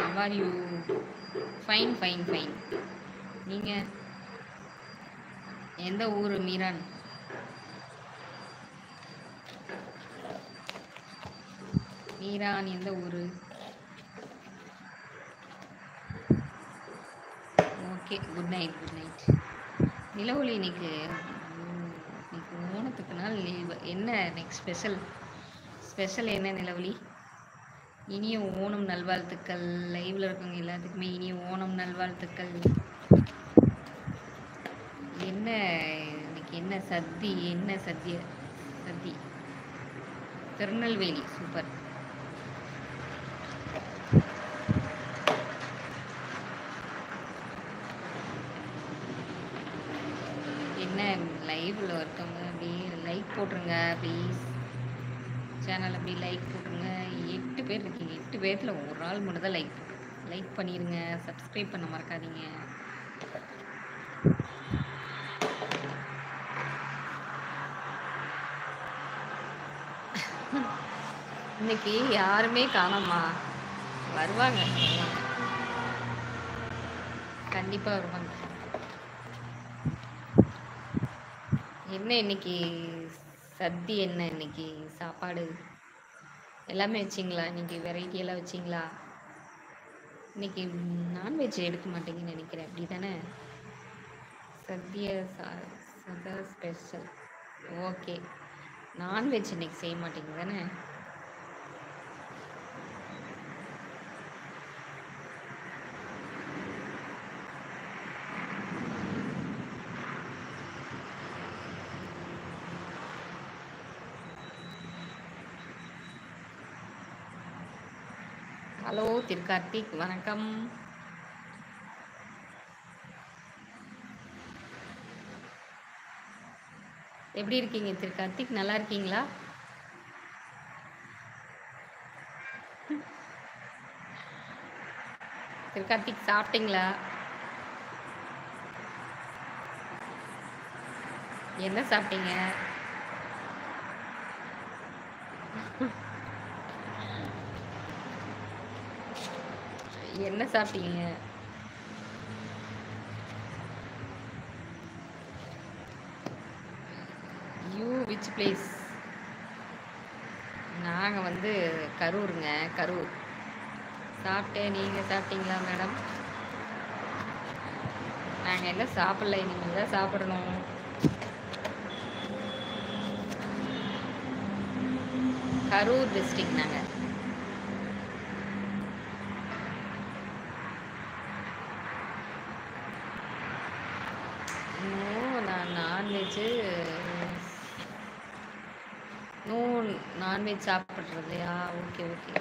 How are you fine fine fine நீங்கள் எந்த ஊர் மீரான் மீரான் எந்த ஊர் okay good night good night நிலவொளி இன்னைக்கு ம், இன்னைக்கு ஓணத்துக்கு நாள் லீவ் என்ன நெக்ஸ்ட் ஸ்பெஷல் ஸ்பெஷல் என்ன நிலவொளி இனிய ஓணம் நல்வாழ்த்துக்கள் லைவ்ல இருக்கவங்க எல்லாத்துக்குமே இனிய ஓணம் நல்வாழ்த்துக்கள் என்ன இன்னைக்கு என்ன சத்தி என்ன சத்திய சத்தி திருநெல்வேலி சூப்பர் என்ன லைவ்ல ஒருத்தவங்க அப்படியே லைக் போட்டுருங்க ப்ளீஸ் சேனல் அப்படி லைக் போட்டுருங்க எட்டு பேர் இருக்கீங்க எட்டு பேர்த்தில் ஒரு ஆள் மட்டும் தான் லைக் போட்டுருங்க லைக் பண்ணிடுங்க சப்ஸ்கிரைப் பண்ண மறக்காதீங்க இன்னைக்கு யாருமே காணோமா வருவாங்க கண்டிப்பாக வருவாங்க என்ன இன்னைக்கு சத்தி என்ன இன்னைக்கு சாப்பாடு எல்லாமே வச்சிங்களா இன்னைக்கு வெரைட்டி எல்லாம் வச்சிங்களா இன்னைக்கு நான்வெஜ் எடுக்க மாட்டீங்கன்னு நினைக்கிறேன் அப்படி தானே சத்திய சா- சதா ஸ்பெஷல் ஓகே நான்வெஜ் இன்னைக்கு செய்ய மாட்டீங்க தானே ஹலோ திரு கார்த்திக் வணக்கம் எப்படி இருக்கீங்க திரு கார்த்திக் நல்லா இருக்கீங்களா திரு கார்த்திக் சாப்பிட்டீங்களா என்ன சாப்பிட்டீங்க என்ன சாப்பிட்டீங்க யூ விச் பிளேஸ் நாங்கள் வந்து கரூருங்க கரூர் சாப்பிட்டேன் நீங்கள் சாப்பிட்டீங்களா மேடம் நாங்கள் என்ன சாப்பிடல இனிமேல் தான் சாப்பிடணும் கரூர் டிஸ்ட்ரிக்ட் நாங்கள் நோ நான் நான்வெஜ்ஜு நோ நான்வெஜ் சாப்பிட்றது இல்லையா ஓகே ஓகே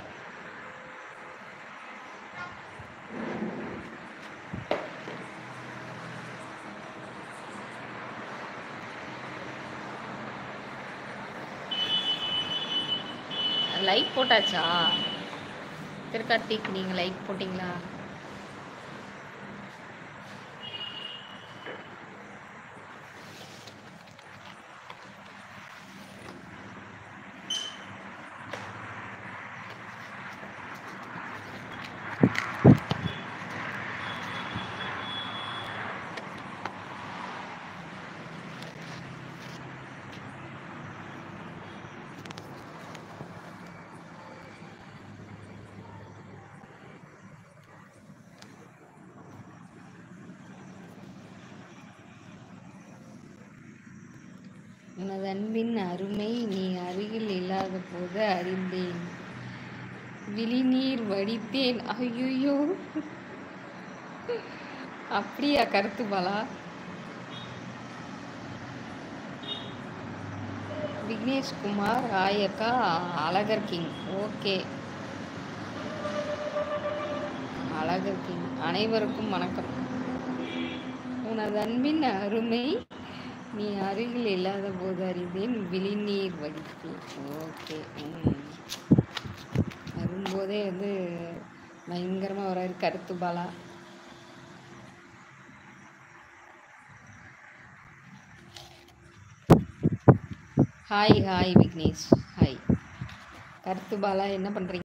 லைக் போட்டாச்சா திருக்கார்த்திக் நீங்கள் லைக் போட்டிங்களா உனது அன்பின் அருமை நீ அருகில் இல்லாத போது அறிந்தேன் விழிநீர் வடித்தேன் ஐயோ அப்படியா கருத்து பாலா விக்னேஷ் குமார் ஆயக்கா Azhagar king okay Azhagar king அனைவருக்கும் வணக்கம் உனது அன்பின் அருமை நீ அருகில் இல்லாத போது அறிந்தேன் விழிநீர் வடித்தேன் ஓகே ம். வரும்போதே வந்து பயங்கரமாக வராரு கருத்து Bala hi hi Vignesh hi கருத்து பாலா என்ன பண்ணுறீங்க